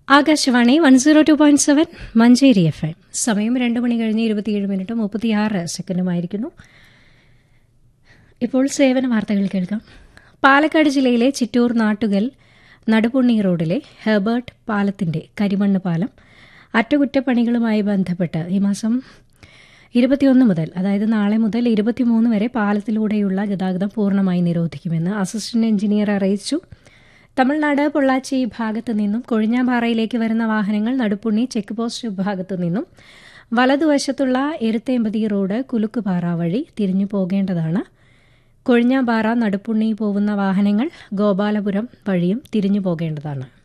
Akashvani one zero two point seven Manjeri F M സമയം രണ്ട് മണി കഴിഞ്ഞ് ഇരുപത്തിയേഴ് മിനിറ്റ് മുപ്പത്തിയാറ് സെക്കൻഡുമായിരിക്കുന്നു ഇപ്പോൾ സേവന വാർത്തകൾ കേൾക്കാം പാലക്കാട് ജില്ലയിലെ ചിറ്റൂർ നാട്ടുകൽ നടുപുണ്ണി റോഡിലെ ഹെർബർട്ട് പാലത്തിന്റെ കരിമണ്ണ് പാലം അറ്റകുറ്റപ്പണികളുമായി ബന്ധപ്പെട്ട് ഈ മാസം ഇരുപത്തിയൊന്ന് മുതൽ അതായത് നാളെ മുതൽ ഇരുപത്തിമൂന്ന് വരെ പാലത്തിലൂടെയുള്ള ഗതാഗതം പൂർണ്ണമായി നിരോധിക്കുമെന്ന് അസിസ്റ്റന്റ് എഞ്ചിനീയർ അറിയിച്ചു തമിഴ്നാട് പൊള്ളാച്ചി ഭാഗത്തു നിന്നും കൊഴിഞ്ഞാമ്പാറയിലേക്ക് വരുന്ന വാഹനങ്ങൾ നടുപ്പുണ്ണി ചെക്ക് പോസ്റ്റ് ഭാഗത്തു നിന്നും വലതുവശത്തുള്ള എരുത്തേമ്പതി റോഡ് കുലുക്കുപാറ വഴി തിരിഞ്ഞു പോകേണ്ടതാണ് കൊഴിഞ്ഞാമ്പാറ നടുപ്പുണ്ണി പോകുന്ന വാഹനങ്ങൾ ഗോപാലപുരം വഴിയും തിരിഞ്ഞു പോകേണ്ടതാണ്